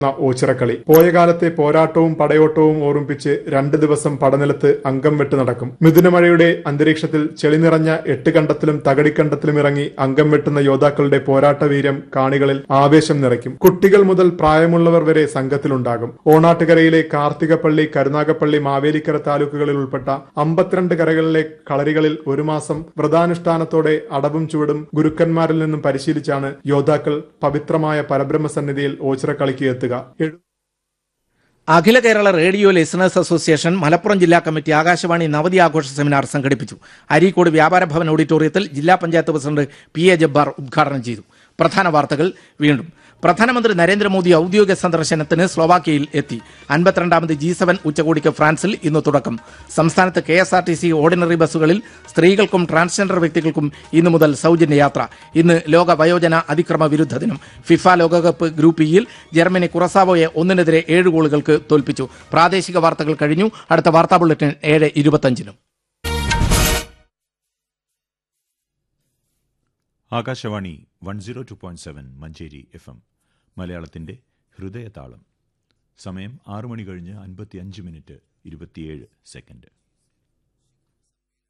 ഓച്ചിറക്കളി പോയ കാലത്തെ പോരാട്ടവും പടയോട്ടവും ഓർമ്മിപ്പിച്ച് രണ്ട് ദിവസം പടനിലത്ത് അംഗം വെട്ട് നടക്കും മിഥുനമഴയുടെ അന്തരീക്ഷത്തിൽ ചെളി നിറഞ്ഞ എട്ട് കണ്ടത്തിലും തകടിക്കണ്ടത്തിലും ഇറങ്ങി അംഗം വെട്ടുന്ന യോദ്ധാക്കളുടെ പോരാട്ട വീര്യം കാണികളിൽ ആവേശം നിറയ്ക്കും കുട്ടികൾ മുതൽ പ്രായമുള്ളവർ വരെ സംഘത്തിലുണ്ടാകും ഓണാട്ടുകരയിലെ കാർത്തികപ്പള്ളി കരുനാഗപ്പള്ളി മാവേലിക്കര താലൂക്കുകളിൽ ഉൾപ്പെട്ട അമ്പത്തിരണ്ട് കരകളിലെ കളരികളിൽ ഒരു മാസം വ്രതാനുഷ്ഠാനത്തോടെ അടവും ചുവടും ഗുരുക്കന്മാരിൽ നിന്നും പരിശീലിച്ചാണ് യോദ്ധാക്കൾ പവിത്രമായ പരബ്രഹ്മ സന്നിധിയിൽ ഓച്ചിറക്കളിക്ക് എത്തുക എഴു- അഖില Kerala radio listeners association Malappuram ജില്ലാ കമ്മിറ്റി ആകാശവാണി നവതി ആഘോഷ സെമിനാർ സംഘടിപ്പിച്ചു അരീക്കോട് വ്യാപാര ഭവൻ ഓഡിറ്റോറിയത്തിൽ ജില്ലാ panchayat president P A Jabbar ഉദ്ഘാടനം ചെയ്തു പ്രധാന വാർത്തകൾ വീണ്ടും പ്രധാനമന്ത്രി നരേന്ദ്രമോദി ഔദ്യോഗിക സന്ദർശനത്തിന് സ്ലോവാക്യയിൽ എത്തി അൻപത്തിരണ്ടാമത് ജി സെവൻ ഉച്ചകോടിക്ക് ഫ്രാൻസിൽ ഇന്ന് തുടക്കം സംസ്ഥാനത്ത് K S R T C ordinary ബസ്സുകളിൽ സ്ത്രീകൾക്കും ട്രാൻസ്ജെൻഡർ വ്യക്തികൾക്കും ഇന്നു മുതൽ സൗജന്യ യാത്ര ഇന്ന് ലോക വയോജന അതിക്രമ വിരുദ്ധ ദിനം ഫിഫ ലോകകപ്പ് ഗ്രൂപ്പ് ഇയിൽ ജർമ്മനി കുറസാവോയെ ഒന്നിനെതിരെ ഏഴ് ഗോളുകൾക്ക് തോൽപ്പിച്ചു പ്രാദേശിക വാർത്തകൾ കഴിഞ്ഞു അടുത്ത വാർത്താ ബുള്ളറ്റിൻ ഏഴ് ഇരുപത്തഞ്ചിനും Akashvani one zero two point seven Manjeri F M മലയാളത്തിന്റെ ഹൃദയതാളം സമയം ആറു മണി കഴിഞ്ഞ് അൻപത്തി അഞ്ച് മിനിറ്റ് ഇരുപത്തിയേഴ് സെക്കൻഡ്